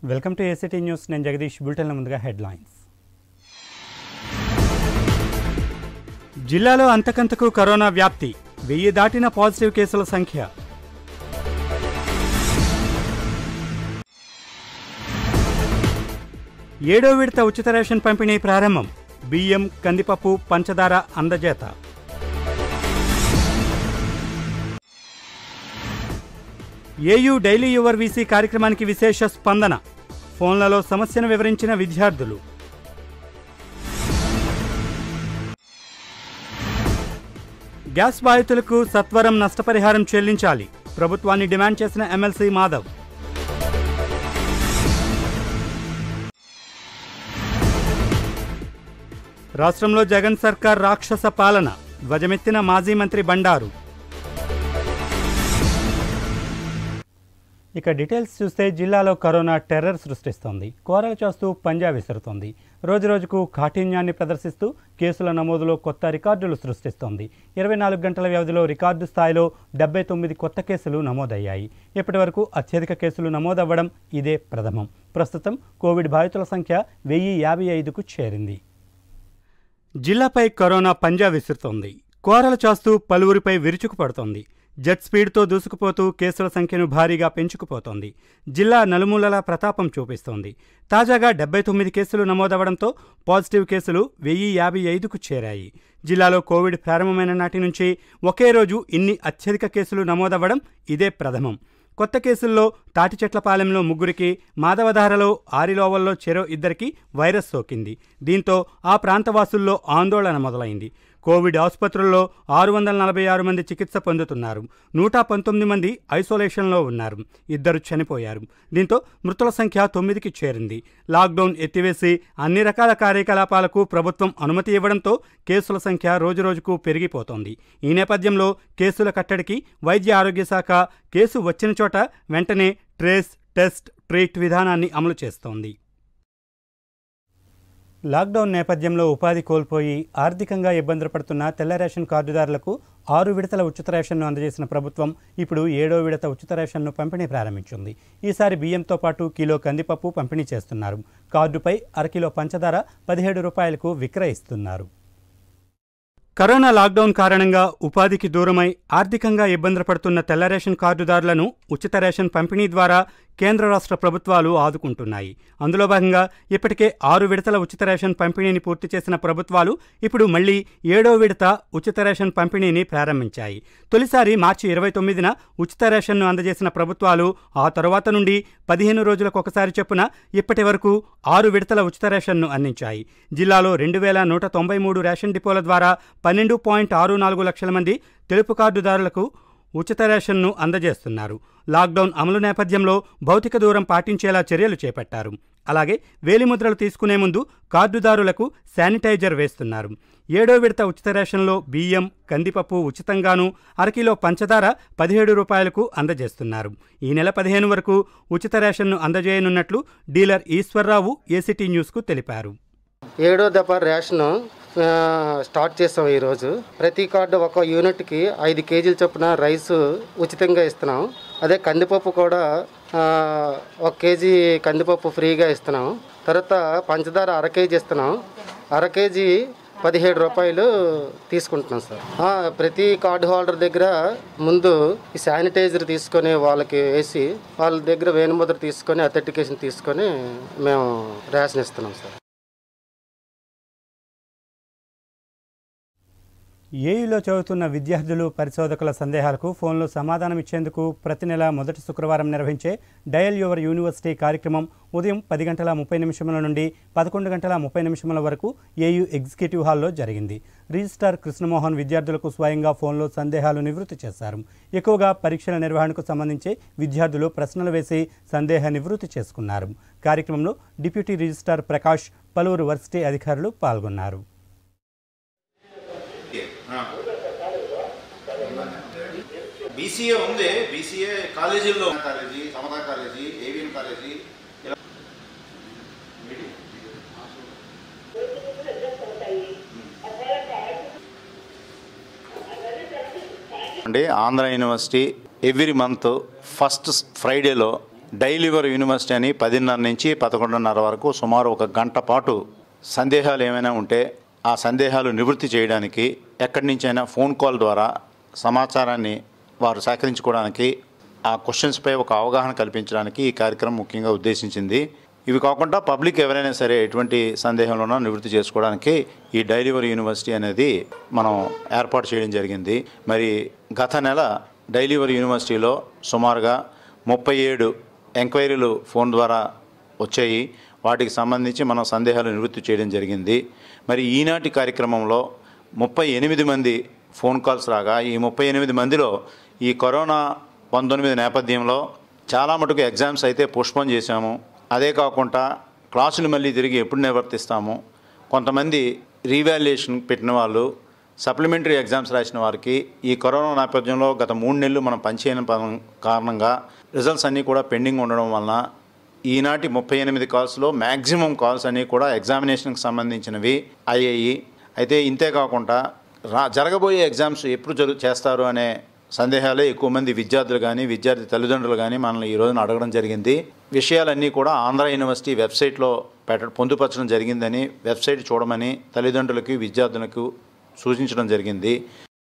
welcome to ACT news నేను జగదీష్ బులెటిన్ల ముందుగా headlines జిల్లాలో అంతకంతకు కరోనా వ్యాప్తి వెయ్యి దాటిన పాజిటివ్ కేసుల సంఖ్య ఏడో విడత ఉచిత రేషన్ పంపిణీ ప్రారంభం బియ్యం కందిపప్పు పంచదార అందజేత ఏయూ డైలీ యువర్ వీసీ కార్యక్రమానికి విశేష స్పందన ఫోన్లలో సమస్యను వివరించిన విద్యార్థులు గ్యాస్ బాధితులకు సత్వరం నష్టపరిహారం చెల్లించాలి ప్రభుత్వాన్ని డిమాండ్ చేసిన ఎమ్మెల్సీ మాధవ్ రాష్ట్రంలో జగన్ సర్కార్ రాక్షస పాలన ధ్వజమెత్తిన మాజీ మంత్రి బండారు ఇక డీటెయిల్స్ చూస్తే జిల్లాలో కరోనా టెర్రర్ సృష్టిస్తోంది కోరలు చేస్తూ పంజా విసురుతోంది రోజురోజుకు కాఠిన్యాన్ని ప్రదర్శిస్తూ కేసుల నమోదులో కొత్త రికార్డులు సృష్టిస్తోంది ఇరవై నాలుగు గంటల వ్యవధిలో రికార్డు స్థాయిలో డెబ్బై తొమ్మిది కొత్త కేసులు నమోదయ్యాయి ఇప్పటి వరకు అత్యధిక కేసులు నమోదవ్వడం ఇదే ప్రథమం ప్రస్తుతం కోవిడ్ బాధితుల సంఖ్య వెయ్యి యాభై ఐదుకు చేరింది జిల్లాపై కరోనా పంజా విసురుతోంది కోరలు చాస్తూ పలువురిపై విరుచుకుపడుతోంది జెట్ స్పీడ్తో దూసుకుపోతూ కేసుల సంఖ్యను భారీగా పెంచుకుపోతోంది జిల్లా నలుమూలలా ప్రతాపం చూపిస్తోంది తాజాగా డెబ్బై తొమ్మిది కేసులు నమోదవడంతో పాజిటివ్ కేసులు వెయ్యి యాభై ఐదుకు చేరాయి జిల్లాలో కోవిడ్ ప్రారంభమైన నాటి నుంచి ఒకే రోజు ఇన్ని అత్యధిక కేసులు నమోదవ్వడం ఇదే ప్రథమం కొత్త కేసుల్లో తాటిచెట్లపాలెంలో ముగ్గురికి మాధవధారలో ఆరిలోవల్లో చెరో ఇద్దరికి వైరస్ సోకింది దీంతో ఆ ప్రాంతవాసుల్లో ఆందోళన మొదలైంది కోవిడ్ ఆసుపత్రుల్లో ఆరు వందల నలభై ఆరు మంది చికిత్స పొందుతున్నారు నూట పంతొమ్మిది మంది ఐసోలేషన్లో ఉన్నారు ఇద్దరు చనిపోయారు దీంతో మృతుల సంఖ్య తొమ్మిదికి చేరింది లాక్డౌన్ ఎత్తివేసి అన్ని రకాల కార్యకలాపాలకు ప్రభుత్వం అనుమతి ఇవ్వడంతో కేసుల సంఖ్య రోజురోజుకు పెరిగిపోతోంది ఈ నేపథ్యంలో కేసుల కట్టడికి వైద్య ఆరోగ్య శాఖ కేసు వచ్చిన చోట వెంటనే ట్రేస్ టెస్ట్ ట్రీట్ విధానాన్ని అమలు చేస్తోంది లాక్డౌన్ నేపథ్యంలో ఉపాధి కోల్పోయి ఆర్థికంగా ఇబ్బందులు పడుతున్న తెల్ల రేషన్ కార్డుదారులకు ఆరు విడతల ఉచిత రేషన్ను అందజేసిన ప్రభుత్వం ఇప్పుడు ఏడో విడత ఉచిత రేషన్ను పంపిణీ ప్రారంభించింది ఈసారి బియ్యంతో పాటు కిలో కందిపప్పు పంపిణీ చేస్తున్నారు కార్డుపై అరకిలో పంచదార పదిహేడు రూపాయలకు విక్రయిస్తున్నారు కరోనా లాక్డౌన్ కారణంగా ఉపాధికి దూరమై ఆర్థికంగా ఇబ్బందులు పడుతున్న తెల్ల రేషన్ కార్డుదారులను ఉచిత రేషన్ పంపిణీ ద్వారా కేంద్ర రాష్ట్ర ప్రభుత్వాలు ఆదుకుంటున్నాయి అందులో భాగంగా ఇప్పటికే ఆరు విడతల ఉచిత రేషన్ పంపిణీని పూర్తి చేసిన ప్రభుత్వాలు ఇప్పుడు మళ్లీ ఏడో విడత ఉచిత రేషన్ పంపిణీని ప్రారంభించాయి తొలిసారి మార్చి ఇరవై తొమ్మిదిన ఉచిత రేషన్ను అందజేసిన ప్రభుత్వాలు ఆ తరువాత నుండి పదిహేను రోజులకు ఒకసారి చొప్పున ఇప్పటి వరకు ఆరు విడతల ఉచిత రేషన్ను అందించాయి జిల్లాలో రెండు వేల నూట తొంభై మూడు రేషన్ డిపోల ద్వారా పన్నెండు పాయింట్ ఆరు నాలుగు లక్షల మంది తెలుపు కార్డుదారులకు ఉచిత రేషన్ను అందజేస్తున్నారు లాక్డౌన్ అమలు నేపథ్యంలో భౌతిక దూరం పాటించేలా చర్యలు చేపట్టారు అలాగే వేలిముద్రలు తీసుకునే ముందు కార్డుదారులకు శానిటైజర్ వేస్తున్నారు ఏడో విడత ఉచిత రేషన్లో బియ్యం కందిపప్పు ఉచితంగాను అరకిలో పంచదార పదిహేడు రూపాయలకు అందజేస్తున్నారు ఈ నెల పదిహేను వరకు ఉచిత రేషన్ను అందజేయనున్నట్లు డీలర్ ఈశ్వర్రావు ఏసీటీ న్యూస్కు తెలిపారు ఏడో దఫ రేషన్ ఆ, స్టార్ట్ చేస్తాం ఈరోజు ప్రతి కార్డు ఒక యూనిట్కి ఐదు కేజీల చొప్పున రైస్ ఉచితంగా ఇస్తున్నాం అదే కందిపప్పు కూడా ఆ, ఒక కేజీ కందిపప్పు ఫ్రీగా ఇస్తున్నాం తర్వాత పంచదార అర కేజీ ఇస్తున్నాం అర కేజీ పదిహేడు రూపాయలు తీసుకుంటున్నాం సార్ ఆ, ప్రతి కార్డు హోల్డర్ దగ్గర ముందు ఈ శానిటైజర్ తీసుకొని వాళ్ళకి వేసి వాళ్ళ దగ్గర వేణుముద్ర తీసుకొని అథెంటికేషన్ తీసుకొని మేము రేషన్ ఇస్తున్నాం సార్ ఏయులో చదువుతున్న విద్యార్థులు పరిశోధకుల సందేహాలకు ఫోన్లో సమాధానం ఇచ్చేందుకు ప్రతి నెల మొదటి శుక్రవారం నిర్వహించే డయల్ యువర్ యూనివర్సిటీ కార్యక్రమం ఉదయం పది గంటల ముప్పై నిమిషముల నుండి పదకొండు గంటల ముప్పై నిమిషముల వరకు ఏయు ఎగ్జిక్యూటివ్ హాల్లో జరిగింది రిజిస్ట్రార్ కృష్ణమోహన్ విద్యార్థులకు స్వయంగా ఫోన్లో సందేహాలు నివృత్తి చేశారు ఎక్కువగా పరీక్షల నిర్వహణకు సంబంధించి విద్యార్థులు ప్రశ్నలు వేసి సందేహ నివృత్తి చేసుకున్నారు కార్యక్రమంలో డిప్యూటీ రిజిస్ట్రార్ ప్రకాష్ పలువురు వర్సిటీ అధికారులు పాల్గొన్నారు బీసీఏ ఉంది బీసీఏ కాలేజీల్లో college Samata college AVN college ఇలా అండి Andhra university every month first ఫ్రైడేలో డైలివర్ యూనివర్సిటీ అని పదిన్నర నుంచి పదకొండున్నర వరకు సుమారు ఒక గంట పాటు సందేహాలు ఏమైనా ఉంటే ఆ సందేహాలు నివృత్తి చేయడానికి ఎక్కడి నుంచైనా ఫోన్ కాల్ ద్వారా సమాచారాన్ని వారు సేకరించుకోవడానికి ఆ క్వశ్చన్స్పై ఒక అవగాహన కల్పించడానికి ఈ కార్యక్రమం ముఖ్యంగా ఉద్దేశించింది ఇవి కాకుండా పబ్లిక్ ఎవరైనా సరే ఎటువంటి సందేహంలోనో నివృత్తి చేసుకోవడానికి ఈ డైలివర్ యూనివర్సిటీ అనేది మనం ఏర్పాటు చేయడం జరిగింది మరి గత నెల డైలివర్ యూనివర్సిటీలో సుమారుగా ముప్పై ఏడు ఎంక్వైరీలు ఫోన్ ద్వారా వచ్చాయి వాటికి సంబంధించి మనం సందేహాలు నివృత్తి చేయడం జరిగింది మరి ఈనాటి కార్యక్రమంలో ముప్పై ఎనిమిది మంది ఫోన్ కాల్స్ రాగా ఈ ముప్పై ఎనిమిది మందిలో ఈ కరోనా పంతొమ్మిది నేపథ్యంలో చాలా మటుకు ఎగ్జామ్స్ అయితే పోస్ట్పోన్ చేశాము అదే కాకుండా క్లాసులు మళ్ళీ తిరిగి ఎప్పుడు నిర్వర్తిస్తాము కొంతమంది రీవాల్యుయేషన్ పెట్టిన వాళ్ళు సప్లిమెంటరీ ఎగ్జామ్స్ రాసిన వారికి ఈ కరోనా నేపథ్యంలో గత మూడు నెలలు మనం పనిచేయని పరం- కారణంగా రిజల్ట్స్ అన్నీ కూడా పెండింగ్ ఉండడం వలన ఈనాటి ముప్పై ఎనిమిది కాల్స్లో మ్యాక్సిమం కాల్స్ అన్నీ కూడా ఎగ్జామినేషన్కి సంబంధించినవి అయ్యాయి అయితే ఇంతే కాకుండా రా జరగబోయే ఎగ్జామ్స్ ఎప్పుడు జరుగు చేస్తారు అనే సందేహాలే ఎక్కువ మంది విద్యార్థులు కానీ విద్యార్థి తల్లిదండ్రులు కానీ మనల్ని ఈ రోజున అడగడం జరిగింది విషయాలన్నీ కూడా ఆంధ్ర యూనివర్సిటీ వెబ్సైట్లో పెట్ట పొందుపరచడం జరిగిందని వెబ్సైట్ చూడమని తల్లిదండ్రులకి విద్యార్థులకు సూచించడం జరిగింది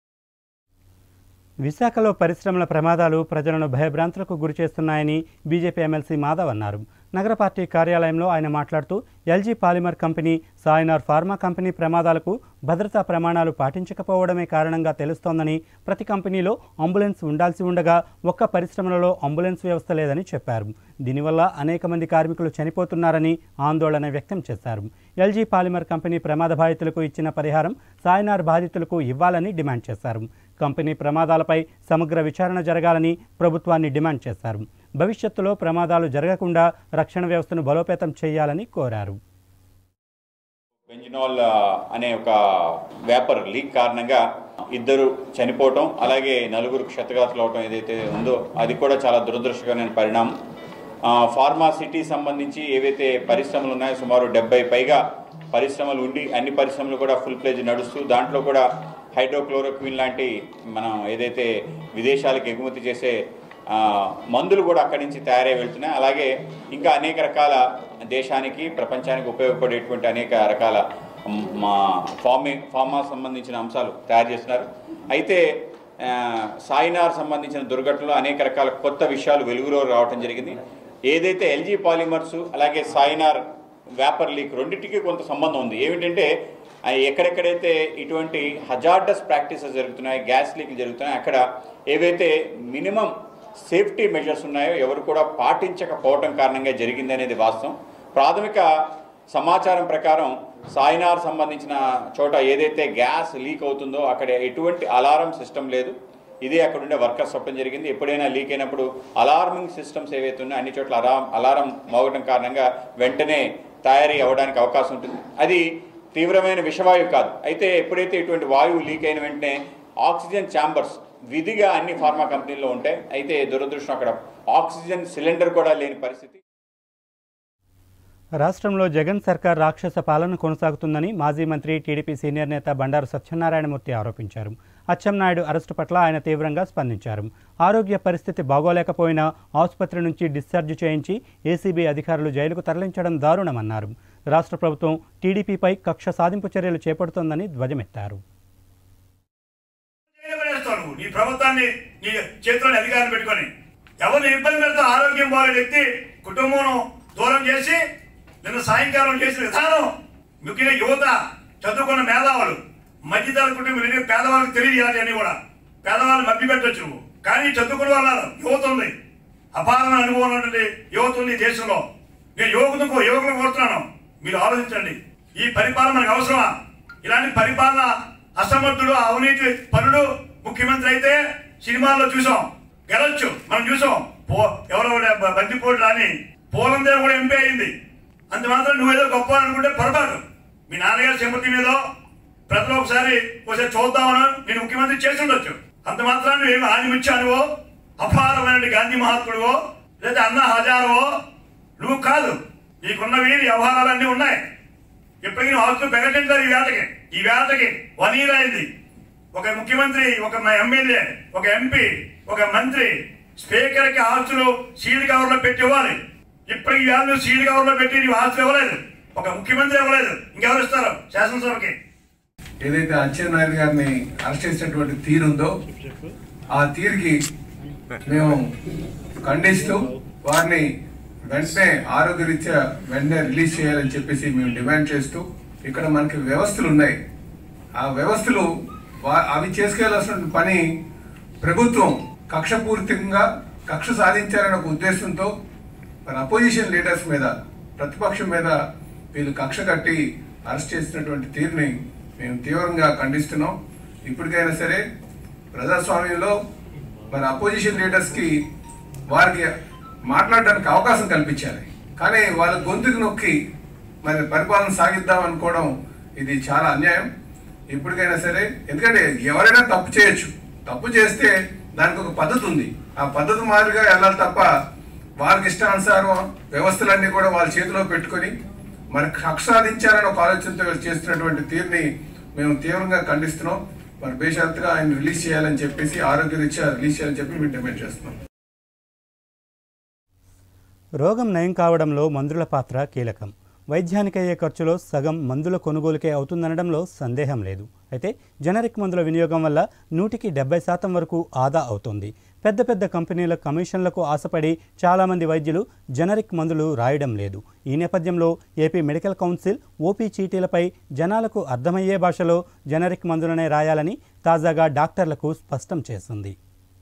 విశాఖలో పరిశ్రమల ప్రమాదాలు ప్రజలను భయభ్రాంతులకు గురిచేస్తున్నాయని బీజేపీ ఎమ్మెల్సీ మాధవ్ అన్నారు నగర పార్టీ కార్యాలయంలో ఆయన మాట్లాడుతూ LG polymer company Sainor pharma company ప్రమాదాలకు భద్రతా ప్రమాణాలు పాటించకపోవడమే కారణంగా తెలుస్తోందని ప్రతి కంపెనీలో అంబులెన్స్ ఉండాల్సి ఉండగా ఒక్క పరిశ్రమలలో అంబులెన్స్ వ్యవస్థ లేదని చెప్పారు దీనివల్ల అనేక మంది కార్మికులు చనిపోతున్నారని ఆందోళన వ్యక్తం చేశారు ఎల్జీ పాలిమర్ కంపెనీ ప్రమాద బాధితులకు ఇచ్చిన పరిహారం సాయినార్ బాధితులకు ఇవ్వాలని డిమాండ్ చేశారు కంపెనీ ప్రమాదాలపై సమగ్ర విచారణ జరగాలని ప్రభుత్వాన్ని డిమాండ్ చేశారు భవిష్యత్తులో ప్రమాదాలు జరగకుండా రక్షణ వ్యవస్థను బలోపేతం చేయాలని కోరారు బెంజినాల్ ఆ, అనే ఒక వేపర్ లీక్ కారణంగా ఇద్దరు చనిపోవటం అలాగే నలుగురు క్షతగాతులు అవటం ఏదైతే ఉందో అది కూడా చాలా దురదృష్టకరమైన పరిణామం ఆ, ఫార్మా సిటీ సంబంధించి ఏవైతే పరిశ్రమలు ఉన్నాయో సుమారు డెబ్బై పైగా పరిశ్రమలు ఉండి అన్ని పరిశ్రమలు కూడా ఫుల్ ప్లేజ్ నడుస్తూ దాంట్లో కూడా హైడ్రోక్లోరోక్విన్ లాంటి మనం ఏదైతే విదేశాలకు ఎగుమతి చేసే ఆ, మందులు కూడా అక్కడి నుంచి తయారై వెళ్తున్నాయి అలాగే ఇంకా అనేక రకాల దేశానికి ప్రపంచానికి ఉపయోగపడేటువంటి అనేక రకాల మ్, మా ఫార్మి ఫార్మా సంబంధించిన అంశాలు తయారు చేస్తున్నారు అయితే ఆ, సాయినార్ సంబంధించిన దుర్ఘటనలో అనేక రకాల కొత్త విషయాలు వెలుగులో రావటం జరిగింది ఏదైతే ఎల్జీ పాలిమర్స్ అలాగే సాయినార్ వ్యాపర్ లీక్ రెండింటికి కొంత సంబంధం ఉంది ఏమిటంటే ఆ, ఎక్కడెక్కడైతే ఇటువంటి హజార్డస్ ప్రాక్టీసెస్ జరుగుతున్నాయి గ్యాస్ లీక్లు జరుగుతున్నాయి అక్కడ ఏవైతే మినిమం సేఫ్టీ మెజర్స్ ఉన్నాయో ఎవరు కూడా పాటించకపోవటం కారణంగా జరిగింది అనేది వాస్తవం ప్రాథమిక సమాచారం ప్రకారం సాయినార్ సంబంధించిన చోట ఏదైతే గ్యాస్ లీక్ అవుతుందో అక్కడ ఎటువంటి అలారం సిస్టమ్ లేదు ఇదే అక్కడ ఉండే వర్కర్స్ చెప్పడం జరిగింది ఎప్పుడైనా లీక్ అయినప్పుడు అలార్మింగ్ సిస్టమ్స్ ఏవైతే ఉన్నాయో అన్ని చోట్ల అలా అలారం మోగడం కారణంగా వెంటనే తయారీ అవ్వడానికి అవకాశం ఉంటుంది అది తీవ్రమైన విషవాయువు కాదు అయితే ఎప్పుడైతే ఇటువంటి వాయువు లీక్ అయిన వెంటనే ఆక్సిజన్ ఛాంబర్స్ విధిగా అన్ని ఫార్మా కంపెనీల్లో ఉంటాయి అయితే దురదృష్టం అక్కడ ఆక్సిజన్ సిలిండర్ కూడా లేని పరిస్థితి రాష్ట్రంలో జగన్ సర్కార్ రాక్షస పాలన కొనసాగుతుందని మాజీ మంత్రి టీడీపీ సీనియర్ నేత బండారు సత్యనారాయణమూర్తి ఆరోపించారు అచ్చెన్నాయుడు అరెస్టు పట్ల ఆయన తీవ్రంగా స్పందించారు ఆరోగ్య పరిస్థితి బాగోలేకపోయినా ఆసుపత్రి నుంచి డిశ్చార్జ్ చేయించి ఏసీబీ అధికారులు జైలుకు తరలించడం దారుణమన్నారు రాష్ట్ర ప్రభుత్వం టీడీపీపై కక్ష సాధింపు చర్యలు చేపడుతోందని ధ్వజమెత్తారు చేయబడేస్తావు నువ్వు నీ ప్రభుత్వాన్ని నీ చేతిలోని అధికారం పెట్టుకొని ఎవరిని ఇబ్బంది పెడతావు ఆరోగ్యం బాగాలేని వ్యక్తి కుటుంబం దూరం చేసి నిన్న సాయంకాలం చేసిన విధానం ముఖ్యంగా యువత చదువుకున్న మేధావులు మధ్యతర కుటుంబం పేదవాళ్ళకి తెలియజేయాలి అని కూడా పేదవాళ్ళు మభ్య పెట్టచ్చు నువ్వు కానీ చదువుకున్న వాళ్ళు యువత ఉంది అపారమైన అనుభవం ఉన్నటువంటి యువత ఉంది ఈ దేశంలో నేను యువకులకు యువకులు కోరుతున్నాను మీరు ఆలోచించండి ఈ పరిపాలన మనకు అవసరమా ఇలాంటి పరిపాలన అసమర్థుడు అవినీతి పనుడు ముఖ్యమంత్రి అయితే సినిమాల్లో చూసాం గెలవచ్చు మనం చూసాం పో ఎవరో బందిపోటు రాని పోలందేవ్ కూడా ఎంపీ అయింది అంత మాత్రం నువ్వేదో గొప్ప అనుకుంటే పొరపాటు మీ నాన్నగారి సింపతి మీద ప్రజలు ఒకసారి ఒకసారి చూద్దామని నేను ముఖ్యమంత్రి చేసి ఉండొచ్చు అంత మాత్రాన్ని నువ్వేమి ఆనిమిచ్చానువో అపారమైన గాంధీ మహాత్ముడువో లేదా అన్న హజారవో నువ్వు కాదు నీకున్నవి వ్యవహారాలన్నీ ఉన్నాయి ఇప్పటికీ నువ్వు ఆస్తులు ప్రకటించారు ఈ వేటకి ఈ వేటకి వన్ ఇయర్ అయింది ఒక ముఖ్యమంత్రి ఒక ఎమ్మెల్యే ఒక ఎంపీ ఒక మంత్రి స్పీకర్కి ఆస్తులు సీల్ కవర్లో పెట్టి ఇవ్వాలి ఇప్పుడు ఈ వ్యాల్యూ సీల్ కవర్లో పెట్టి నీవు ఆస్తులు ఇవ్వలేదు ఒక ముఖ్యమంత్రి ఇవ్వలేదు ఇంకెవరు ఇస్తారు శాసనసభకి ఏదైతే అచ్చెన్నాయుడు గారిని అరెస్ట్ చేసినటువంటి తీరు ఉందో ఆ తీరుకి మేము ఖండిస్తూ వారిని వెంటనే ఆరోగ్యరీత్యా వెంటనే రిలీజ్ చేయాలని చెప్పేసి మేము డిమాండ్ చేస్తూ ఇక్కడ మనకి వ్యవస్థలు ఉన్నాయి ఆ వ్యవస్థలు వా- అవి చేసుకెళ్లాల్సిన పని ప్రభుత్వం కక్షపూరితంగా కక్ష సాధించాలనే ఒక ఉద్దేశంతో మన అపోజిషన్ లీడర్స్ మీద ప్రతిపక్షం మీద వీళ్ళు కక్ష కట్టి అరెస్ట్ చేసినటువంటి తీరుని మేము తీవ్రంగా ఖండిస్తున్నాం ఇప్పటికైనా సరే ప్రజాస్వామ్యంలో మన అపోజిషన్ లీడర్స్కి వారికి మాట్లాడడానికి అవకాశం కల్పించాలి కానీ వాళ్ళ గొంతుకు నొక్కి మరి పరిపాలన సాగిద్దాం అనుకోవడం ఇది చాలా అన్యాయం ఇప్పటికైనా సరే ఎందుకంటే ఎవరైనా తప్పు చేయొచ్చు తప్పు చేస్తే దానికి ఒక పద్ధతి ఉంది ఆ పద్ధతి మాదిరిగా వెళ్ళాలి తప్ప వారికి ఇష్టానుసారం వ్యవస్థలన్నీ కూడా వాళ్ళ చేతిలో పెట్టుకొని మరి కక్ష సాధించాలని ఒక ఆలోచనతో చేస్తున్నటువంటి తీరుని మేము తీవ్రంగా ఖండిస్తున్నాం మరి బేషరతుగా ఆయన రిలీజ్ చేయాలని చెప్పేసి ఆరోగ్య రీత్యా రిలీజ్ చేయాలని చెప్పి మేము డిమాండ్ చేస్తున్నాం రోగం నయం కావడంలో మందుల పాత్ర కీలకం వైద్యానికి అయ్యే ఖర్చులో సగం మందుల కొనుగోలుకే అవుతుందనడంలో సందేహం లేదు అయితే జనరిక్ మందుల వినియోగం వల్ల నూటికి డెబ్బై శాతం వరకు ఆదా అవుతుంది పెద్ద పెద్ద కంపెనీల కమిషన్లకు ఆశపడి చాలామంది వైద్యులు జనరిక్ మందులు రాయడం లేదు ఈ నేపథ్యంలో ఏపీ మెడికల్ కౌన్సిల్ ఓపీ చీటీలపై జనాలకు అర్థమయ్యే భాషలో జనరిక్ మందులనే రాయాలని తాజాగా డాక్టర్లకు స్పష్టం చేసింది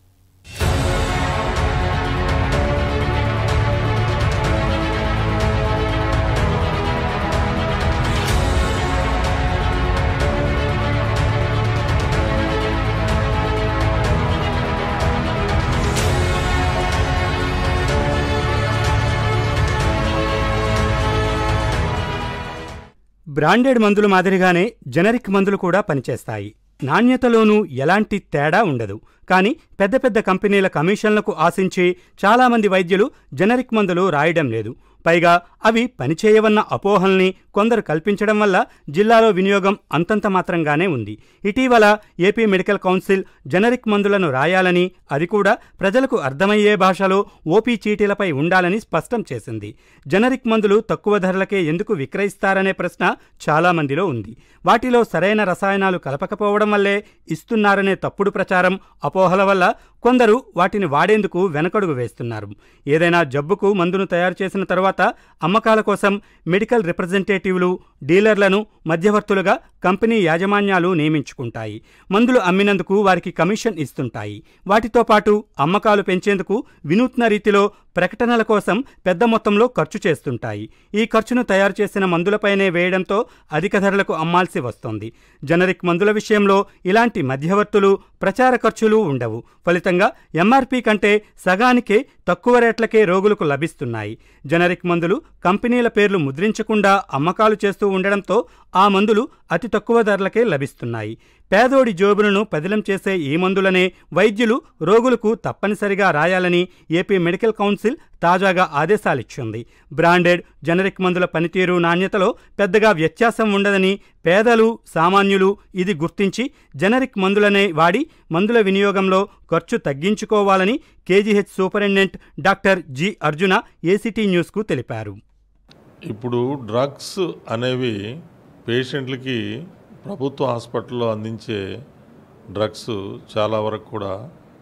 బ్రాండెడ్ మందుల మాదిరిగానే జనరిక్ మందులు కూడా పనిచేస్తాయి నాణ్యతలోనూ ఎలాంటి తేడా ఉండదు కానీ పెద్ద పెద్ద కంపెనీల కమిషన్లకు ఆశించి చాలామంది వైద్యులు జనరిక్ మందులు రాయడం లేదు పైగా అవి పనిచేయవన్న అపోహల్ని కొందరు కల్పించడం వల్ల జిల్లాలో వినియోగం అంతంత మాత్రంగానే ఉంది ఇటీవల ఏపీ మెడికల్ కౌన్సిల్ జనరిక్ మందులను రాయాలని అది కూడా ప్రజలకు అర్థమయ్యే భాషలో ఓపీ చీటీలపై ఉండాలని స్పష్టం చేసింది జనరిక్ మందులు తక్కువ ధరలకే ఎందుకు విక్రయిస్తారనే ప్రశ్న చాలా మందిలో ఉంది వాటిలో సరైన రసాయనాలు కలపకపోవడం వల్లే ఇస్తున్నారనే తప్పుడు ప్రచారం అపోహల వల్ల కొందరు వాటిని వాడేందుకు వెనకడుగు వేస్తున్నారు ఏదైనా జబ్బుకు మందును తయారు చేసిన తర్వాత అమ్మకాల కోసం మెడికల్ రిప్రజెంటేటివ్లు డీలర్లను మధ్యవర్తులుగా కంపెనీ యాజమాన్యాలు నియమించుకుంటాయి మందులు అమ్మినందుకు వారికి కమిషన్ ఇస్తుంటాయి వాటితో పాటు అమ్మకాలు పెంచేందుకు వినూత్న రీతిలో ప్రకటనల కోసం పెద్ద మొత్తంలో ఖర్చు చేస్తుంటాయి ఈ ఖర్చును తయారు చేసిన మందులపైనే వేయడంతో అధిక ధరలకు అమ్మాల్సి వస్తోంది జనరిక్ మందుల విషయంలో ఇలాంటి మధ్యవర్తులు ప్రచార ఖర్చులు ఉండవు ఫలితంగా ఎంఆర్పి కంటే సగానికే తక్కువ రేట్లకే రోగులకు లభిస్తున్నాయి జనరిక్ మందులు కంపెనీల పేర్లు ముద్రించకుండా అమ్మకాలు చేస్తూ ఉండడంతో ఆ మందులు అతి తక్కువ ధరలకే లభిస్తున్నాయి పేదోడి జోబులను పదిలం చేసే ఈ మందులనే వైద్యులు రోగులకు తప్పనిసరిగా రాయాలని ఏపీ మెడికల్ కౌన్సిల్ తాజాగా ఆదేశాలిచ్చింది బ్రాండెడ్ జనరిక్ మందుల పనితీరు నాణ్యతలో పెద్దగా వ్యత్యాసం ఉండదని పేదలు సామాన్యులు ఇది గుర్తించి జనరిక్ మందులనే వాడి మందుల వినియోగంలో ఖర్చు తగ్గించుకోవాలని KGH superintendent doctor G Arjuna ACT న్యూస్కు తెలిపారు ఇప్పుడు డ్రగ్స్ అనేవి పేషెంట్లకి ప్రభుత్వ హాస్పిటల్లో అందించే డ్రగ్స్ చాలా వరకు కూడా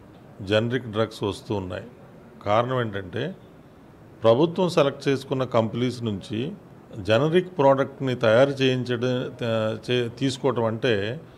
జనరిక్ డ్రగ్స్ వస్తూ ఉన్నాయి కారణం ఏంటంటే ప్రభుత్వం సెలెక్ట్ చేసుకున్న కంపెనీస్ నుంచి జనరిక్ ప్రోడక్ట్ని తయారు చేయించడం త- చే- తీసుకోవటం అంటే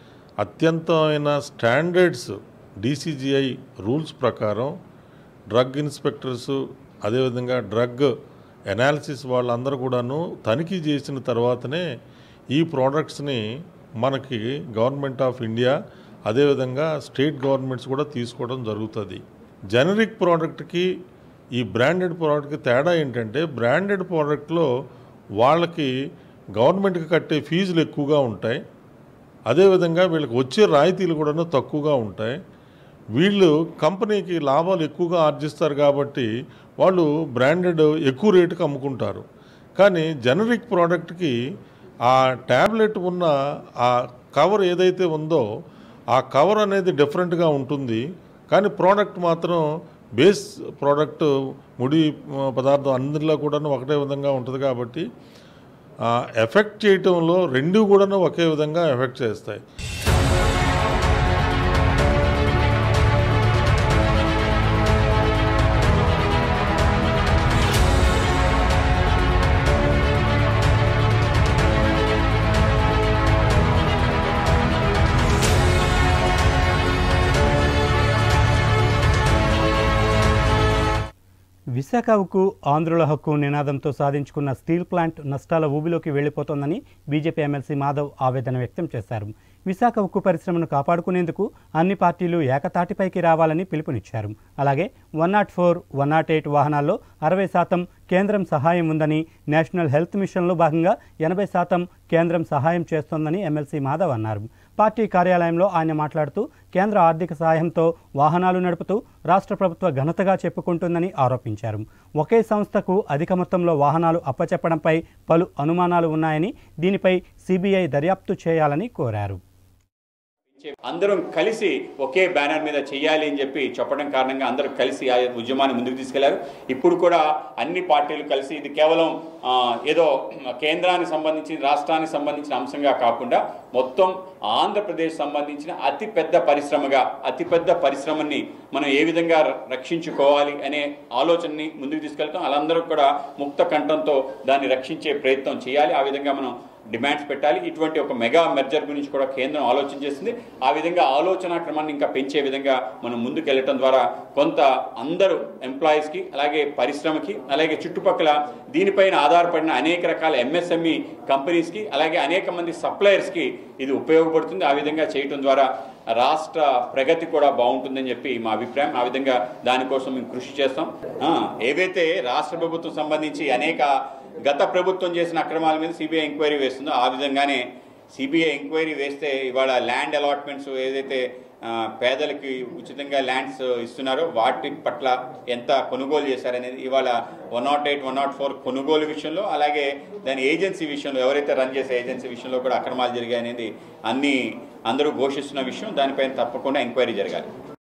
అత్యంతమైన స్టాండర్డ్స్ డీసీజీఐ రూల్స్ ప్రకారం డ్రగ్ ఇన్స్పెక్టర్స్ అదేవిధంగా డ్రగ్ ఎనాలిసిస్ వాళ్ళందరూ కూడాను తనిఖీ చేసిన తర్వాతనే ఈ ప్రోడక్ట్స్ని మనకి గవర్నమెంట్ ఆఫ్ ఇండియా అదేవిధంగా స్టేట్ గవర్నమెంట్స్ కూడా తీసుకోవడం జరుగుతుంది జనరిక్ ప్రోడక్ట్కి ఈ బ్రాండెడ్ ప్రోడక్ట్కి తేడా ఏంటంటే బ్రాండెడ్ ప్రోడక్ట్లో వాళ్ళకి గవర్నమెంట్కి కట్టే ఫీజులు ఎక్కువగా ఉంటాయి అదేవిధంగా వీళ్ళకి వచ్చే రాయితీలు కూడా తక్కువగా ఉంటాయి వీళ్ళు కంపెనీకి లాభాలు ఎక్కువగా ఆర్జిస్తారు కాబట్టి వాళ్ళు బ్రాండెడ్ ఎక్కువ రేటుకి అమ్ముకుంటారు కానీ జనరిక్ ప్రోడక్ట్కి ఆ ట్యాబ్లెట్ ఉన్న ఆ కవర్ ఏదైతే ఉందో ఆ కవర్ అనేది డిఫరెంట్గా ఉంటుంది కానీ ప్రోడక్ట్ మాత్రం బేస్ ప్రోడక్ట్ ముడి ఆ, పదార్థం అందరిలో కూడా ఒకటే విధంగా ఉంటుంది కాబట్టి ఆ, ఎఫెక్ట్ చేయటంలో రెండు కూడా ఒకే విధంగా ఎఫెక్ట్ చేస్తాయి విశాఖ ఉక్కు ఆంధ్రుల హక్కు నినాదంతో సాధించుకున్న స్టీల్ ప్లాంట్ నష్టాల ఊబిలోకి వెళ్లిపోతోందని బీజేపీ ఎమ్మెల్సీ మాధవ్ ఆవేదన వ్యక్తం చేశారు విశాఖ ఉక్కు పరిశ్రమను కాపాడుకునేందుకు అన్ని పార్టీలు ఏకతాటిపైకి రావాలని పిలుపునిచ్చారు అలాగే one nought four one nought eight వాహనాల్లో అరవై శాతం కేంద్రం సహాయం ఉందని నేషనల్ హెల్త్ మిషన్లో భాగంగా ఎనభై శాతం కేంద్రం సహాయం చేస్తోందని ఎమ్మెల్సీ మాధవ్ అన్నారు పార్టీ కార్యాలయంలో ఆయన మాట్లాడుతూ కేంద్ర ఆర్థిక సహాయంతో వాహనాలు నడుపుతూ రాష్ట్ర ప్రభుత్వ ఘనతగా చెప్పుకుంటుందని ఆరోపించారు ఒకే సంస్థకు అధిక మొత్తంలో వాహనాలు అప్పచెప్పడంపై పలు అనుమానాలు ఉన్నాయని దీనిపై సిబిఐ దర్యాప్తు చేయాలని కోరారు అందరం కలిసి ఒకే బ్యానర్ మీద చేయాలి అని చెప్పి చెప్పడం కారణంగా అందరూ కలిసి ఆ ఉద్యమాన్ని ముందుకు తీసుకెళ్లారు ఇప్పుడు కూడా అన్ని పార్టీలు కలిసి ఇది కేవలం ఆ, ఏదో కేంద్రానికి సంబంధించిన రాష్ట్రానికి సంబంధించిన అంశంగా కాకుండా మొత్తం ఆంధ్రప్రదేశ్ సంబంధించిన అతి పెద్ద పరిశ్రమగా అతి పెద్ద పరిశ్రమని మనం ఏ విధంగా ర- రక్షించుకోవాలి అనే ఆలోచనని ముందుకు తీసుకెళ్తాం వాళ్ళందరూ కూడా ముక్త కంఠంతో దాన్ని రక్షించే ప్రయత్నం చేయాలి ఆ విధంగా మనం డిమాండ్స్ పెట్టాలి ఇటువంటి ఒక మెగా మెర్జర్ గురించి కూడా కేంద్రం ఆలోచన చేస్తుంది ఆ విధంగా ఆలోచన క్రమాన్ని ఇంకా పెంచే విధంగా మనం ముందుకు వెళ్ళటం ద్వారా కొంత అందరూ ఎంప్లాయీస్కి అలాగే పరిశ్రమకి అలాగే చుట్టుపక్కల దీనిపైన ఆధారపడిన అనేక రకాల ఎంఎస్ఎంఈ కంపెనీస్కి అలాగే అనేక మంది సప్లయర్స్కి ఇది ఉపయోగపడుతుంది ఆ విధంగా చేయటం ద్వారా రాష్ట్ర ప్రగతి కూడా బాగుంటుందని చెప్పి మా అభిప్రాయం ఆ విధంగా దానికోసం మేము కృషి చేస్తాం ఆ, ఏవైతే రాష్ట్ర ప్రభుత్వం సంబంధించి అనేక గత ప్రభుత్వం చేసిన అక్రమాల మీద సిబిఐ ఎంక్వైరీ వేస్తుందో ఆ విధంగానే సిబిఐ ఎంక్వైరీ వేస్తే ఇవాళ ల్యాండ్ అలాట్మెంట్స్ ఏదైతే ఆ, పేదలకి ఉచితంగా ల్యాండ్స్ ఇస్తున్నారో వాటి పట్ల ఎంత కొనుగోలు చేశారనేది ఇవాళ one nought eight one nought four కొనుగోలు విషయంలో అలాగే దాని ఏజెన్సీ విషయంలో ఎవరైతే రన్ చేసే ఏజెన్సీ విషయంలో కూడా అక్రమాలు జరిగాయనేది అన్ని అందరూ ఘోషిస్తున్న విషయం దానిపైన తప్పకుండా ఎంక్వైరీ జరగాలి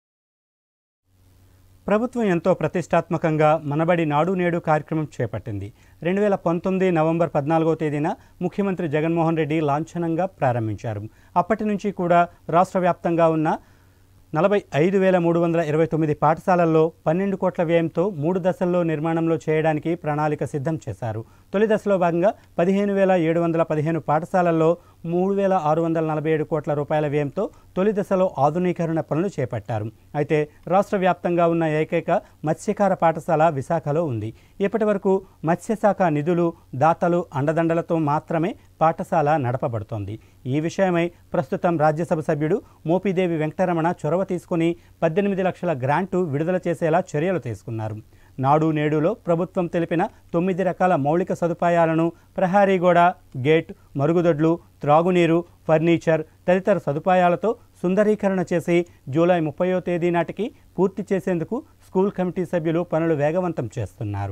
ప్రభుత్వం ఎంతో ప్రతిష్టాత్మకంగా మనబడి నాడు నేడు కార్యక్రమం చేపట్టింది రెండు వేల పంతొమ్మిది నవంబర్ పద్నాలుగో తేదీన ముఖ్యమంత్రి జగన్మోహన్ రెడ్డి లాంఛనంగా ప్రారంభించారు అప్పటి నుంచి కూడా రాష్ట్ర వ్యాప్తంగా ఉన్న నలభై ఐదు వేల మూడు వందల ఇరవై తొమ్మిది పాఠశాలల్లో పన్నెండు కోట్ల వ్యయంతో మూడు దశల్లో నిర్మాణంలో చేయడానికి ప్రణాళిక సిద్ధం చేశారు తొలి దశలో భాగంగా పదిహేను వేల ఏడు వందల పదిహేను పాఠశాలల్లో మూడు వేల ఆరు వందల నలభై ఏడు కోట్ల రూపాయల వ్యయంతో తొలి దశలో ఆధునీకరణ పనులు చేపట్టారు అయితే రాష్ట్ర వ్యాప్తంగా ఉన్న ఏకైక మత్స్యకార పాఠశాల విశాఖలో ఉంది ఇప్పటి వరకు మత్స్యశాఖ నిధులు దాతలు అండదండలతో మాత్రమే పాఠశాల నడపబడుతోంది ఈ విషయమై ప్రస్తుతం రాజ్యసభ సభ్యుడు మోపిదేవి వెంకటరమణ చొరవ తీసుకుని పద్దెనిమిది లక్షల గ్రాంటు విడుదల చేసేలా చర్యలు తీసుకున్నారు నాడు నేడులో ప్రభుత్వం తెలిపిన తొమ్మిది రకాల మౌలిక సదుపాయాలను ప్రహారీ గోడ గేట్ మరుగుదొడ్లు త్రాగునీరు ఫర్నిచర్ తదితర సదుపాయాలతో సుందరీకరణ చేసి జూలై ముప్పయో తేదీ నాటికి పూర్తి చేసేందుకు స్కూల్ కమిటీ సభ్యులు పనులు వేగవంతం చేస్తున్నారు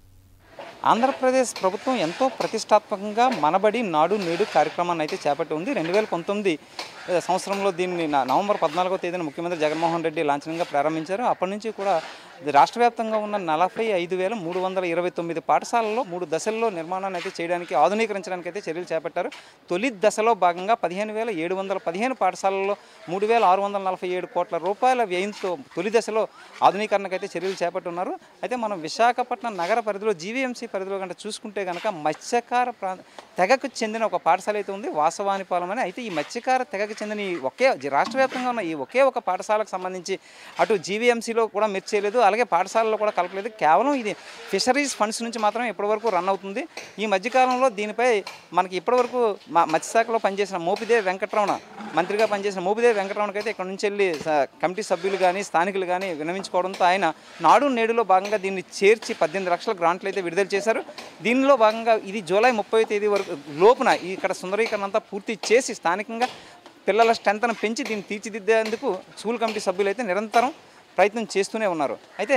ఆంధ్రప్రదేశ్ ప్రభుత్వం ఎంతో ప్రతిష్టాత్మకంగా మనబడి నాడు నేడు కార్యక్రమాన్ని అయితే చేపట్టి ఉంది రెండు వేల పంతొమ్మిది ఆ, సంవత్సరంలో దీన్ని నా- నవంబర్ పద్నాలుగో తేదీన ముఖ్యమంత్రి జగన్మోహన్ రెడ్డి లాంఛనంగా ప్రారంభించారు అప్పటి నుంచి కూడా ఇది రాష్ట్ర వ్యాప్తంగా ఉన్న నలభై ఐదు వేల మూడు వందల ఇరవై తొమ్మిది పాఠశాలల్లో మూడు దశల్లో నిర్మాణాన్ని అయితే చేయడానికి ఆధునీకరించడానికి అయితే చర్యలు చేపట్టారు తొలి దశలో భాగంగా పదిహేను వేల ఏడు వందల పదిహేను పాఠశాలల్లో మూడు వేల ఆరు వందల నలభై ఏడు కోట్ల రూపాయల వ్యయంతో తొలి దశలో ఆధునీకరణకు అయితే చర్యలు చేపట్టున్నారు అయితే మనం విశాఖపట్నం నగర పరిధిలో జీవీఎంసీ పరిధిలో కనుక చూసుకుంటే కనుక మత్స్యకార ప్రా తెగకు చెందిన ఒక పాఠశాల అయితే ఉంది వాసవానిపాలెం అని అయితే ఈ మత్స్యకార తెగకు చెందిన ఈ ఒకే జి- రాష్ట్ర వ్యాప్తంగా ఉన్న ఈ ఒకే ఒక పాఠశాలకు సంబంధించి అటు జీవీఎంసీలో కూడా మీరు చేయలేదు అలాగే పాఠశాలలో కూడా కలపలేదు కేవలం ఇది ఫిషరీస్ ఫండ్స్ నుంచి మాత్రమే ఇప్పటివరకు రన్ అవుతుంది ఈ మధ్యకాలంలో దీనిపై మనకి ఇప్పటివరకు మా మత్స్యశాఖలో పనిచేసిన మోపిదేవి వెంకటరమణ మంత్రిగా పనిచేసిన మోపిదేవి వెంకటరమణకి అయితే ఇక్కడ నుంచి వెళ్ళి స- కమిటీ సభ్యులు కానీ స్థానికులు కానీ వినవించుకోవడంతో ఆయన నాడు నేడులో భాగంగా దీన్ని చేర్చి పద్దెనిమిది లక్షల గ్రాంట్లు అయితే విడుదల చేశారు దీనిలో భాగంగా ఇది జూలై ముప్పై తేదీ వరకు లోపున ఈ ఇక్కడ సుందరీకరణ అంతా పూర్తి చేసి స్థానికంగా పిల్లల స్ట్రెంత్ను పెంచి దీన్ని తీర్చిదిద్దేందుకు స్కూల్ కమిటీ సభ్యులు అయితే నిరంతరం ప్రయత్నం చేస్తూనే ఉన్నారు అయితే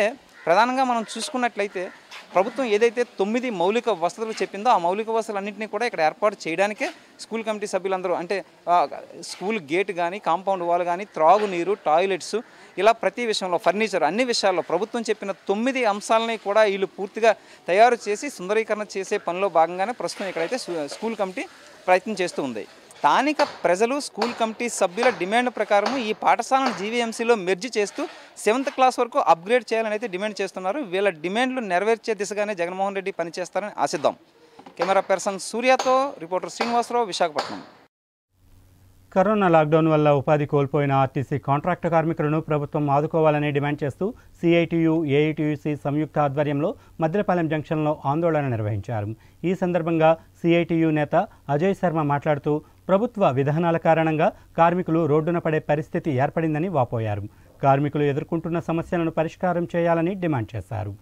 ప్రధానంగా మనం చూసుకున్నట్లయితే ప్రభుత్వం ఏదైతే తొమ్మిది మౌలిక వసతులు చెప్పిందో ఆ మౌలిక వసతులన్నింటినీ కూడా ఇక్కడ ఏర్పాటు చేయడానికే స్కూల్ కమిటీ సభ్యులందరూ అంటే ఆ, స్కూల్ గేట్ కానీ కాంపౌండ్ వాల్ కానీ త్రాగునీరు టాయిలెట్స్ ఇలా ప్రతి విషయంలో ఫర్నిచర్ అన్ని విషయాల్లో ప్రభుత్వం చెప్పిన తొమ్మిది అంశాలని కూడా వీళ్ళు పూర్తిగా తయారు చేసి సుందరీకరణ చేసే పనిలో భాగంగానే ప్రస్తుతం ఇక్కడైతే సు- స్కూల్ కమిటీ ప్రయత్నం చేస్తూ ఉంది స్థానిక ప్రజలు స్కూల్ కమిటీ సభ్యుల డిమాండ్ ప్రకారం ఈ పాఠశాలను జీవీఎంసీలో మెర్జి చేస్తూ సెవెంత్ క్లాస్ వరకు అప్గ్రేడ్ చేయాలని అయితే డిమాండ్ చేస్తున్నారు వీళ్ళ డిమాండ్లు నెరవేర్చే దిశగానే జగన్మోహన్ రెడ్డి పనిచేస్తారని ఆశిద్దాం కెమెరా పర్సన్ సూర్యతో reporter Srinivasarao Visakhapatnam corona lockdown వల్ల ఉపాధి కోల్పోయిన ఆర్టీసీ కాంట్రాక్టు కార్మికులను ప్రభుత్వం ఆదుకోవాలని డిమాండ్ చేస్తూ సిఐటియు ఏఐటియుసి సంయుక్త ఆధ్వర్యంలో మద్దిలపాలెం జంక్షన్లో ఆందోళన నిర్వహించారు ఈ సందర్భంగా సిఐటియు నేత అజయ్ శర్మ మాట్లాడుతూ ప్రభుత్వ విధానాల కారణంగా కార్మికులు రోడ్డున పడే పరిస్థితి ఏర్పడిందని వాపోయారు కార్మికులు ఎదుర్కొంటున్న సమస్యలను పరిష్కారం చేయాలని డిమాండ్ చేశారు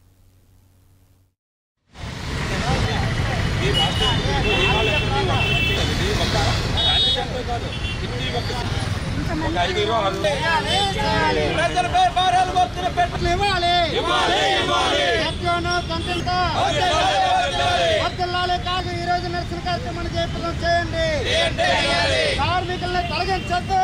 ప్రజలపై భారాలు మోపుతున్న పెట్టుబడులు ఇవ్వాలి సత్యాన్ని కంటెంట్తో వర్ధిల్లాలి కాదు ఈ రోజు నిరసన కార్యక్రమాన్ని జయప్రదం చేయండి కార్మికుల్ని తొలగించొద్దు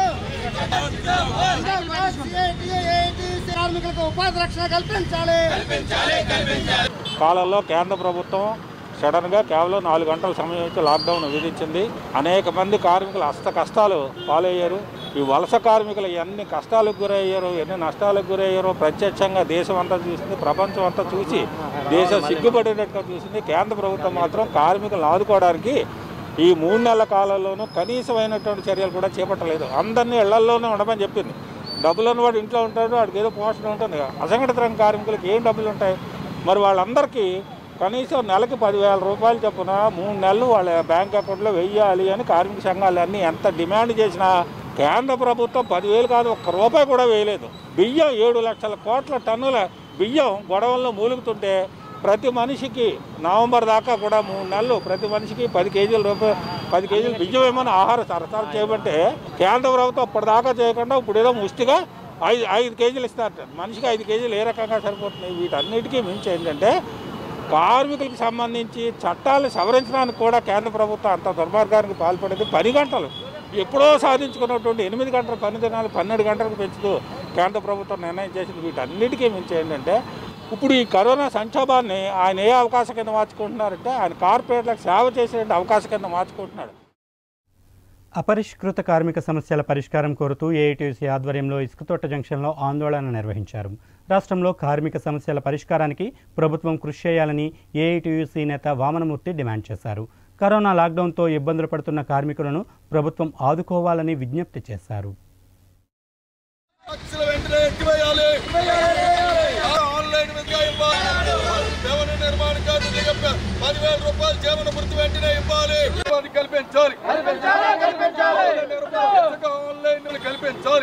కార్మికులకు ఉపాధి రక్షణ కల్పించాలి కాలంలో కేంద్ర ప్రభుత్వం సడన్గా కేవలం నాలుగు గంటల సమయం ఇచ్చి లాక్డౌన్ విధించింది అనేక మంది కార్మికులు అష్ట కష్టాలు పాలయ్యారు ఈ వలస కార్మికులు ఎన్ని కష్టాలకు గురయ్యారో ఎన్ని నష్టాలకు గురయ్యారో ప్రత్యక్షంగా దేశం అంతా చూసింది ప్రపంచం అంతా చూసి దేశం సిగ్గుపడేటట్టుగా చూసింది కేంద్ర ప్రభుత్వం మాత్రం కార్మికులను ఆదుకోవడానికి ఈ మూడు నెలల కాలంలోనూ కనీసమైనటువంటి చర్యలు కూడా చేపట్టలేదు అందరినీ ఇళ్లల్లోనే ఉండమని చెప్పింది డబ్బులు ఉన్నవాడు ఇంట్లో ఉంటాడు వాడికి ఏదో పోషణ ఉంటుంది అసంఘటిత రంగ కార్మికులకి ఏం డబ్బులు ఉంటాయి మరి వాళ్ళందరికీ కనీసం నెలకి పదివేల రూపాయలు చొప్పున మూడు నెలలు వాళ్ళ బ్యాంక్ అకౌంట్లో వెయ్యాలి అని కార్మిక సంఘాలన్నీ ఎంత డిమాండ్ చేసినా కేంద్ర ప్రభుత్వం పదివేలు కాదు ఒక్క రూపాయి కూడా వేయలేదు బియ్యం ఏడు లక్షల కోట్ల టన్నుల బియ్యం గొడవల్లో మూలుగుతుంటే ప్రతి మనిషికి నవంబర్ దాకా కూడా మూడు నెలలు ప్రతి మనిషికి పది కేజీల రూపాయలు పది కేజీలు బియ్యం ఏమైనా ఆహార సరఫరా చేయమంటే కేంద్ర ప్రభుత్వం అప్పటిదాకా చేయకుండా ఇప్పుడు ఏదో ముష్టిగా ఐదు ఐదు కేజీలు ఇస్తారట మనిషికి ఐదు కేజీలు ఏ రకంగా సరిపోతున్నాయి వీటన్నిటికీ మించి ఏంటంటే కార్మికులకు సంబంధించి చట్టాలను సవరించడానికి కూడా కేంద్ర ప్రభుత్వం అంత దుర్మార్గానికి పాల్పడేది పని గంటలు ఎప్పుడో సాధించుకున్నటువంటి ఎనిమిది గంటల పని దినాలు పన్నెండు గంటలకు పెంచుతూ కేంద్ర ప్రభుత్వం నిర్ణయం చేసింది వీటన్నిటికీ మించి ఏంటంటే ఇప్పుడు ఈ కరోనా సంక్షోభాన్ని ఆయన ఏ అవకాశం కింద మార్చుకుంటున్నారంటే ఆయన కార్పొరేట్లకు సేవ చేసే అవకాశం కింద మార్చుకుంటున్నాడు అపరిష్కృత కార్మిక సమస్యల పరిష్కారం కోరుతూ ఏఐటీసీ ఆధ్వర్యంలో ఇసుకతోట జంక్షన్లో ఆందోళన నిర్వహించారు రాష్ట్రంలో కార్మిక సమస్యల పరిష్కారానికి ప్రభుత్వం కృషి చేయాలని ఏఐటీయూసీ నేత వామనమూర్తి డిమాండ్ చేశారు కరోనా లాక్డౌన్తో ఇబ్బందులు పడుతున్న కార్మికులను ప్రభుత్వం ఆదుకోవాలని విజ్ఞప్తి చేశారు లక్షల వెంటనే ఎత్తివేయాలి ఆన్లైన్ విధంగా ఇవ్వాలి భవన నిర్మాణ కార్మికులకు చెప్ప- పదివేల రూపాయలు జీవన వృత్తి వెంటనే ఇవ్వాలి ఉపాధి కల్పించాలి ఇసుక ఆన్లైన్ కల్పించాలి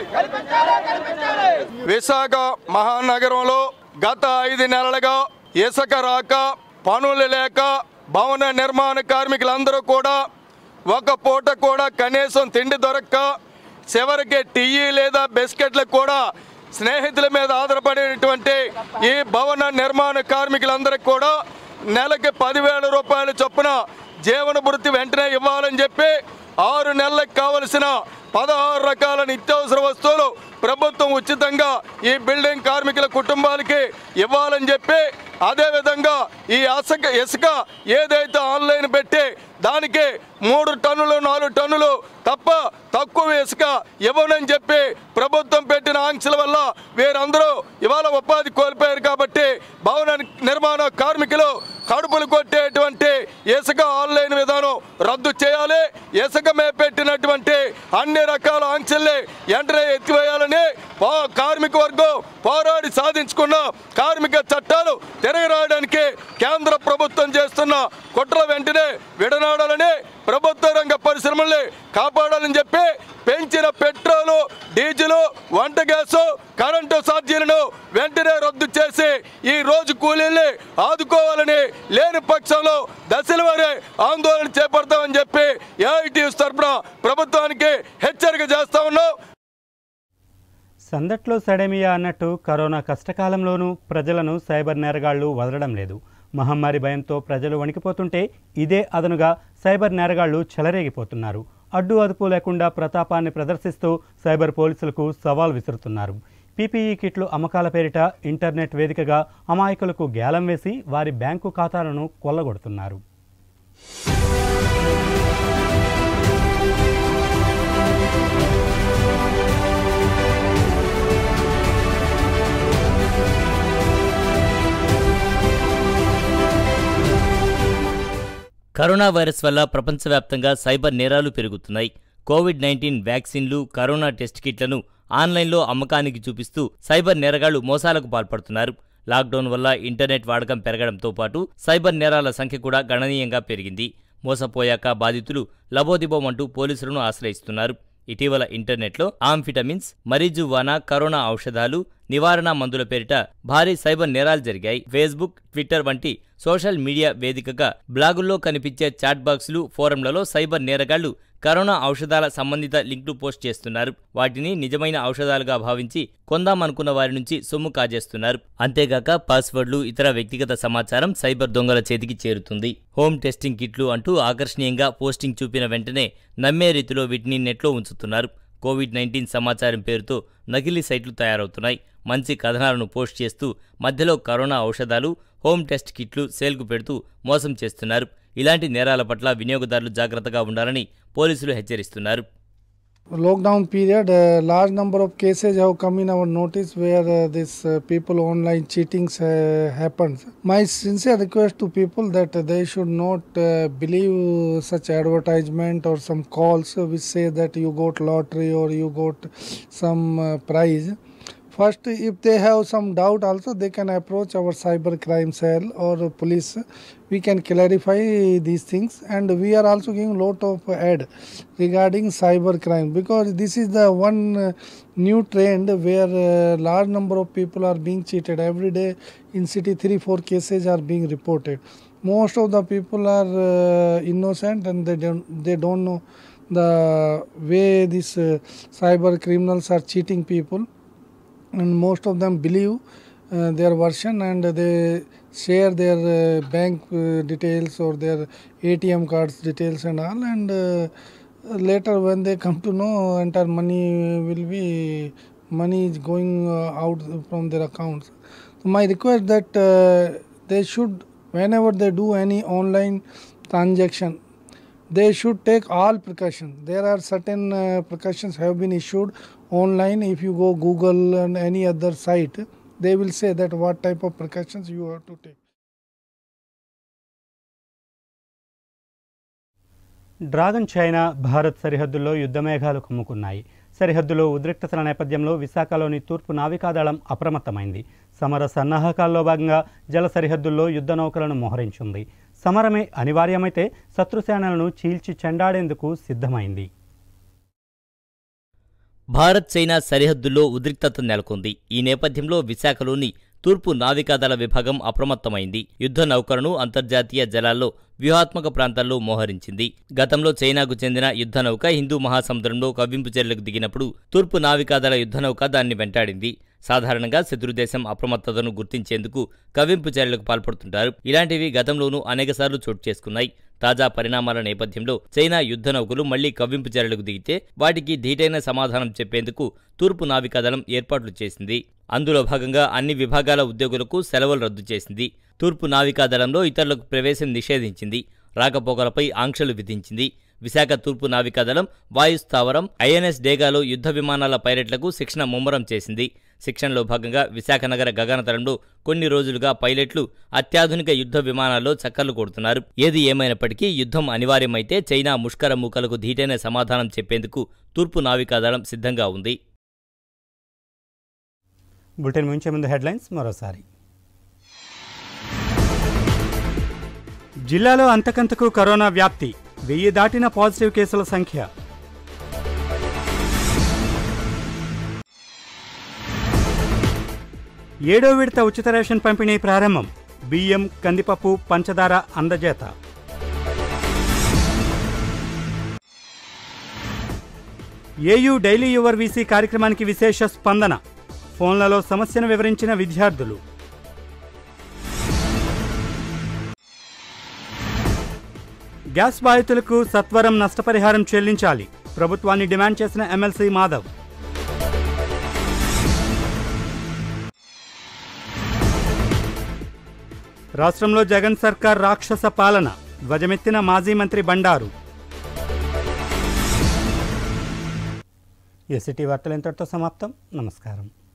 విశాఖ మహానగరంలో గత ఐదు నెలలుగా ఇసుక రాక పనులు లేక భవన నిర్మాణ కార్మికులందరూ కూడా ఒక పూట కూడా కనీసం తిండి దొరక్క చివరికి టీ లేదా బిస్కెట్లకు కూడా స్నేహితుల మీద ఆధారపడినటువంటి ఈ భవన నిర్మాణ కార్మికులందరికీ కూడా నెలకి పదివేల రూపాయల చొప్పున జీవన భృతి వెంటనే ఇవ్వాలని చెప్పి ఆరు నెలలకు కావలసిన పదహారు రకాల నిత్యావసర వస్తువులు ప్రభుత్వం ఉచితంగా ఈ బిల్డింగ్ కార్మికుల కుటుంబాలకి ఇవ్వాలని చెప్పి అదేవిధంగా ఈ అసక ఇసుక ఏదైతే ఆన్లైన్ పెట్టి దానికి మూడు టన్నులు నాలుగు టన్నులు తప్ప తక్కువ ఇసుక ఇవ్వనని చెప్పి ప్రభుత్వం పెట్టిన ఆంక్షల వల్ల వీరందరూ ఇవాళ ఉపాధి కోల్పోయారు కాబట్టి భవన నిర్మాణ కార్మికులు కడుపులు కొట్టేటువంటి ఇసుక ఆన్లైన్ విధానం రద్దు చేయాలి ఇసుక మీద పెట్టినటువంటి అన్ని రకాల ఆంక్షల్ని వెంటనే ఎత్తివేయాలని పా- కార్మిక వర్గం పోరాడి సాధించుకున్న కార్మిక చట్టాలు తిరగరాయడానికి కేంద్ర ప్రభుత్వం చేస్తున్న కుట్ర వెంటనే విడనాడాలని ప్రభుత్వ రంగ పరిశ్రమల్ని కాపాడాలని చెప్పి పెంచిన పెట్రోలు డీజిల్ వంట గ్యాసు కరెంటు ఛార్జీలను వెంటనే రద్దు చేసి ఈ రోజు కూలీల్ని ఆదుకోవాలని లేని పక్షంలో దశల వారే ఆందోళన చేపడతామని చెప్పి ఏఐటీ తరఫున ప్రభుత్వానికి హెచ్చరిక చేస్తా ఉన్నాం సందట్లో సడేమియా అన్నట్టు కరోనా కష్టకాలంలోనూ ప్రజలను సైబర్ నేరగాళ్లు వదలడం లేదు మహమ్మారి భయంతో ప్రజలు వణికిపోతుంటే ఇదే అదనుగా సైబర్ నేరగాళ్లు చెలరేగిపోతున్నారు అడ్డు అదుపు లేకుండా ప్రతాపాన్ని ప్రదర్శిస్తూ సైబర్ పోలీసులకు సవాల్ విసురుతున్నారు పీపీఈ కిట్లు అమ్మకాల పేరిట ఇంటర్నెట్ వేదికగా అమాయకులకు గేలం వేసి వారి బ్యాంకు ఖాతాలను కొల్లగొడుతున్నారు కరోనా వైరస్ వల్ల ప్రపంచవ్యాప్తంగా సైబర్ నేరాలు పెరుగుతున్నాయి కోవిడ్ నైన్టీన్ వ్యాక్సిన్లు కరోనా టెస్ట్ కిట్లను ఆన్లైన్లో అమ్మకానికి చూపిస్తూ సైబర్ నేరగాళ్లు మోసాలకు పాల్పడుతున్నారు లాక్డౌన్ వల్ల ఇంటర్నెట్ వాడకం పెరగడంతో పాటు సైబర్ నేరాల సంఖ్య కూడా గణనీయంగా పెరిగింది మోసపోయాక బాధితులు లబోదిబోమంటూ పోలీసులను ఆశ్రయిస్తున్నారు ఇటీవల ఇంటర్నెట్లో ఆంఫిటమిన్స్ మరిజువానా కరోనా ఔషధాలు నివారణ మందుల పేరిట భారీ సైబర్ నేరాలు జరిగాయి ఫేస్బుక్ ట్విట్టర్ వంటి సోషల్ మీడియా వేదికగా బ్లాగుల్లో కనిపించే చాట్ బాక్సులు ఫోరంలలో సైబర్ నేరగాళ్లు కరోనా ఔషధాల సంబంధిత లింకులు పోస్ట్ చేస్తున్నారు వాటిని నిజమైన ఔషధాలుగా భావించి కొందామనుకున్న వారి నుంచి సొమ్ము కాజేస్తున్నారు అంతేగాక పాస్వర్డ్లు ఇతర వ్యక్తిగత సమాచారం సైబర్ దొంగల చేతికి చేరుతుంది హోమ్ టెస్టింగ్ కిట్లు అంటూ ఆకర్షణీయంగా పోస్టింగ్ చూపిన వెంటనే నమ్మే రీతిలో వీటిని నెట్లో ఉంచుతున్నారు కోవిడ్ నైన్టీన్ సమాచారం పేరుతో నకిలీ సైట్లు తయారవుతున్నాయి మంచి కథనాలను పోస్ట్ చేస్తూ మధ్యలో కరోనా ఔషధాలు హోమ్ టెస్ట్ కిట్లు సేల్కు పెడుతూ మోసం చేస్తున్నారు ఇలాంటి నేరాల పట్ల వినియోగదారులు జాగ్రత్తగా ఉండాలని పోలీసులు హెచ్చరిస్తున్నారు lockdown period uh, large number of cases have come in our notice where uh, this uh, people online cheatings uh, happens my sincere request to people that they should not uh, believe such advertisement or some calls which say that you got lottery or you got some uh, prize first if they have some doubt also they can approach our cyber crime cell or police we can clarify these things and we are also giving lot of ad regarding cyber crime because this is the one uh, new trend where uh, large number of people are being cheated every day in city 3 4 cases are being reported most of the people are uh, innocent and they don't they don't know the way these uh, cyber criminals are cheating people and most of them believe uh, their version and they share their uh, bank uh, details or their ATM cards details and all and uh, later when they come to know entire money will be money is going uh, out from their accounts so my request that uh, they should whenever they do any online transaction they should take all precautions there are certain uh, precautions have been issued online if you go google and any other site they will say that what type of precautions you have to take dragon China Bharat సరిహద్దుల్లో యుద్ధమేఘాలు కమ్ముకున్నాయి సరిహద్దులో ఉద్రిక్తతల నేపథ్యంలో విశాఖలోని తూర్పు నావికాదళం అప్రమత్తమైంది సమర సన్నాహకాల్లో భాగంగా జల సరిహద్దుల్లో యుద్ధ నౌకలను మోహరించింది సమరమే అనివార్యమైతే శత్రుసేనలను చీల్చి చెండాడేందుకు సిద్ధమైంది భారత్ చైనా సరిహద్దుల్లో ఉద్రిక్తత నెలకొంది ఈ నేపథ్యంలో విశాఖలోని తూర్పు నావికాదళ విభాగం అప్రమత్తమైంది యుద్ధ నౌకలను అంతర్జాతీయ జలాల్లో వ్యూహాత్మక ప్రాంతాల్లో మోహరించింది గతంలో చైనాకు చెందిన యుద్ధ నౌక హిందూ మహాసముద్రంలో కవ్వింపు చర్యలకు దిగినప్పుడు తూర్పు నావికాదళ యుద్ధ నౌక దాన్ని వెంటాడింది సాధారణంగా శత్రుదేశం అప్రమత్తతను గుర్తించేందుకు కవ్వింపు చర్యలకు పాల్పడుతుంటారు ఇలాంటివి గతంలోనూ అనేకసార్లు చోటు చేసుకున్నాయి తాజా పరిణామాల నేపథ్యంలో చైనా యుద్ధ నౌకలు మళ్లీ కవ్వింపు చర్యలకు దిగితే వాటికి ధీటైన సమాధానం చెప్పేందుకు తూర్పు నావికాదళం ఏర్పాట్లు చేసింది అందులో భాగంగా అన్ని విభాగాల ఉద్యోగులకు సెలవులు రద్దు చేసింది తూర్పు నావికాదళంలో ఇతరులకు ప్రవేశం నిషేధించింది రాకపోకలపై ఆంక్షలు విధించింది విశాఖ తూర్పు నావికాదళం వాయుస్థావరం ఐఎన్ఎస్ డేగాలో యుద్ధ విమానాల పైలట్లకు శిక్షణ ముమ్మరం చేసింది శిక్షణలో భాగంగా విశాఖ నగర గగనతలంలో కొన్ని రోజులుగా పైలట్లు అత్యాధునిక యుద్ధ విమానాల్లో చక్కర్లు కొడుతున్నారు ఏది ఏమైనప్పటికీ యుద్ధం అనివార్యమైతే చైనా ముష్కర మూకలకు ధీటైన సమాధానం చెప్పేందుకు తూర్పు నావికాదళం సిద్ధంగా ఉంది బులెటిన్ ముంచే ముందు హెడ్లైన్స్ మరోసారి జిల్లాలో అంతకంతకు కరోనా వ్యాప్తి వెయ్యి దాటిన పాజిటివ్ కేసుల సంఖ్య ఏడో విడత ఉచిత రేషన్ పంపిణీ ప్రారంభం బియ్యం కందిపప్పు పంచదార అందజేత ఏయూ డైలీ యువర్ వీసీ కార్యక్రమానికి విశేష స్పందన ఫోన్లలో సమస్యను వివరించిన విద్యార్థులు గ్యాస్ బాధితులకు సత్వరం నష్టపరిహారం చెల్లించాలి ప్రభుత్వాన్ని డిమాండ్ చేసిన ఎమ్మెల్సీ మాధవ్ రాష్ట్రంలో జగన్ సర్కార్ రాక్షస పాలన ధ్వజమెత్తిన మాజీ మంత్రి బండారు ఎసిటీ వార్తలు ఇంతటితో సమాప్తం నమస్కారం